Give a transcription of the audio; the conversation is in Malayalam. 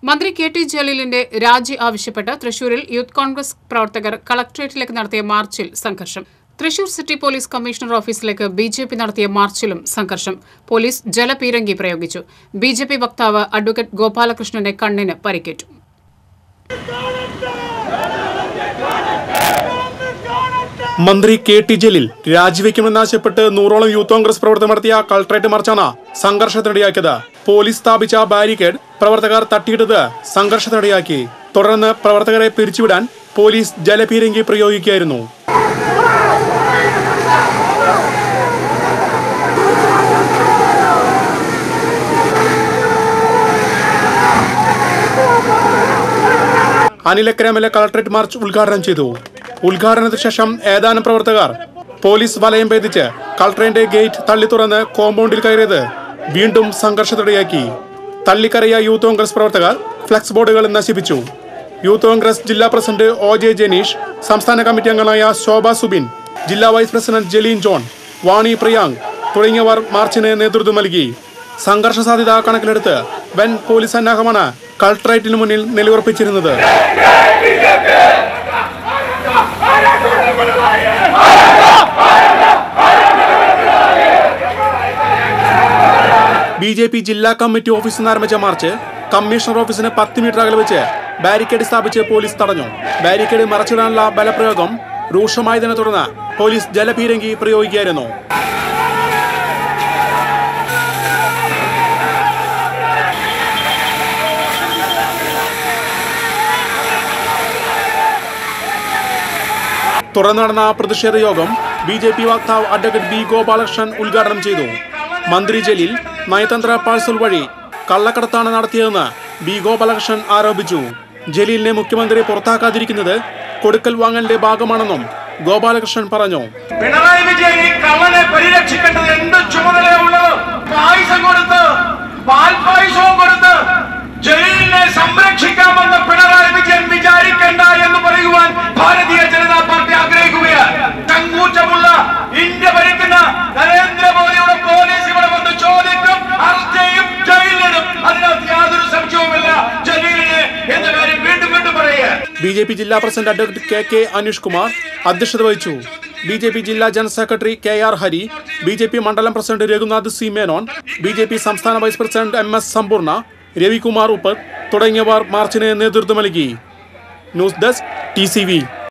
മന്ത്രി കെ ടി ജലീലിന്റെ രാജി ആവശ്യപ്പെട്ട് തൃശൂരിൽ യൂത്ത് കോൺഗ്രസ് പ്രവർത്തകർ കളക്ടറേറ്റിലേക്ക് നടത്തിയ മാർച്ചിൽ സംഘർഷം തൃശൂർ സിറ്റി പോലീസ് കമ്മീഷണർ ഓഫീസിലേക്ക് ബി ജെ പി നടത്തിയ മാർച്ചിലും സംഘർഷം പോലീസ് ജലപീരങ്കി പ്രയോഗിച്ചു ബി ജെ പി വക്താവ് അഡ്വക്കേറ്റ് ഗോപാലകൃഷ്ണന്റെ കണ്ണിന് പരിക്കേറ്റു മന്ത്രി കെ ടി ജലീൽ രാജിവെക്കുമെന്നാവശ്യപ്പെട്ട് നൂറോളം യൂത്ത് കോൺഗ്രസ് പ്രവർത്തകർ നടത്തിയ കളക്ടറേറ്റ് മാർച്ചാണ് സംഘർഷത്തിനിടയാക്കിയത് പോലീസ് സ്ഥാപിച്ച ബാരിക്കേഡ് പ്രവർത്തകർ തട്ടിയിട്ടത് സംഘർഷത്തിനിടയാക്കി തുടർന്ന് പ്രവർത്തകരെ പിരിച്ചുവിടാൻ പോലീസ് ജലപീരങ്കി പ്രയോഗിക്കുകയായിരുന്നു അനിലക്കരമിലെ കളക്ടറേറ്റ് മാർച്ച് ഉദ്ഘാടനം ചെയ്തു ഉദ്ഘാടനത്തിന് ശേഷം ഏതാനും പ്രവർത്തകർ പോലീസ് വലയം ഭേദിച്ച് കളക്ടറേറ്റ് ഗേറ്റ് തള്ളി തുറന്ന് കോമ്പൗണ്ടിൽ കയറിയത് വീണ്ടും സംഘർഷത്തിനിടയാക്കി തള്ളിക്കറിയ യൂത്ത് കോൺഗ്രസ് പ്രവർത്തകർ ഫ്ലക്സ് ബോർഡുകൾ നശിപ്പിച്ചു യൂത്ത് കോൺഗ്രസ് ജില്ലാ പ്രസിഡന്റ് ഒ ജെ ജനീഷ് സംസ്ഥാന കമ്മിറ്റി അംഗങ്ങളായ ശോഭ സുബിൻ ജില്ലാ വൈസ് പ്രസിഡന്റ് ജലീൻ ജോൺ വാണി പ്രിയാങ് തുടങ്ങിയവർ മാർച്ചിന് നേതൃത്വം നൽകി സംഘർഷ സാധ്യത കണക്കിലെടുത്ത് വൻ പോലീസ് സന്നാഹമാണ് കളക്ടറേറ്റിന് മുന്നിൽ നിലയുറപ്പിച്ചിരുന്നത് ബി ജെ പി ജില്ലാ കമ്മിറ്റി ഓഫീസിൽ നിന്ന് ആരംഭിച്ച മാർച്ച് കമ്മീഷണർ ഓഫീസിന് പത്ത് മീറ്റർ അകലെ വെച്ച് ബാരിക്കേഡ് സ്ഥാപിച്ച് പോലീസ് തടഞ്ഞു ബാരിക്കേഡ് മറച്ചിടാനുള്ള ബലപ്രയോഗം രൂക്ഷമായതിനെ തുടർന്ന് പോലീസ് ജലപീരങ്കി പ്രയോഗിക്കുകയായിരുന്നു തുടർന്ന് നടന്ന പ്രതിഷേധ യോഗം ബി ജെ പി വക്താവ് അഡ്വക്കേറ്റ് ബി ഗോപാലകൃഷ്ണൻ ഉദ്ഘാടനം ചെയ്തു മന്ത്രി ജലീൽ നയതന്ത്ര പാഴ്സൽ വഴി കള്ളക്കടത്താണ് നടത്തിയതെന്ന് ബി ഗോപാലകൃഷ്ണൻ ആരോപിച്ചു ജലീലിനെ മുഖ്യമന്ത്രി പുറത്താക്കാതിരിക്കുന്നത് കൊടുക്കൽ വാങ്ങലിന്റെ ഭാഗമാണെന്നും ഗോപാലകൃഷ്ണൻ പറഞ്ഞു പിണറായി വിജയൻ ഈ കള്ളനെ പരിരക്ഷിക്കേണ്ടത് എന്ത് ചുമതലയുള്ളത് പായസം കൊടുത്ത് പാൽപായസവും കൊടുത്ത് ജയിലിനെ സംരക്ഷിക്കാമെന്ന് പിണറായി വിജയൻ വിചാരിക്കണ്ട എന്ന് പറയുവാൻ ഭാരതീയ ജനതാ പാർട്ടി ആഗ്രഹിക്കുകയാണ് ചങ്കൂറ്റമുള്ള ഇന്ത്യ ഭരിക്കുന്ന നരേന്ദ്രമോദിയുടെ പോലീസ് ഇവിടെ വന്ന് ചോദിക്കും അറസ്റ്റ് ചെയ്യും ജയിലിലിടും അതിനകത്ത് യാതൊരു സംശയവുമില്ല ജലീലിന് എന്ന കാര്യം വീണ്ടും വീണ്ടും പറയുക ബി ജെ പി ജില്ലാ president advocate K K Aneesh Kumar അധ്യക്ഷത വഹിച്ചു ബി ജെ പി ജില്ലാ general secretary K R Hari B J P മണ്ഡലം president Raghunath C Menon B J P സംസ്ഥാന വൈസ് പ്രസിഡന്റ് എം എസ് സമ്പൂർണ്ണ രവികുമാർ ഉപ്പത് തുടങ്ങിയവർ മാർച്ചിന് നേതൃത്വം നൽകി news desk T C V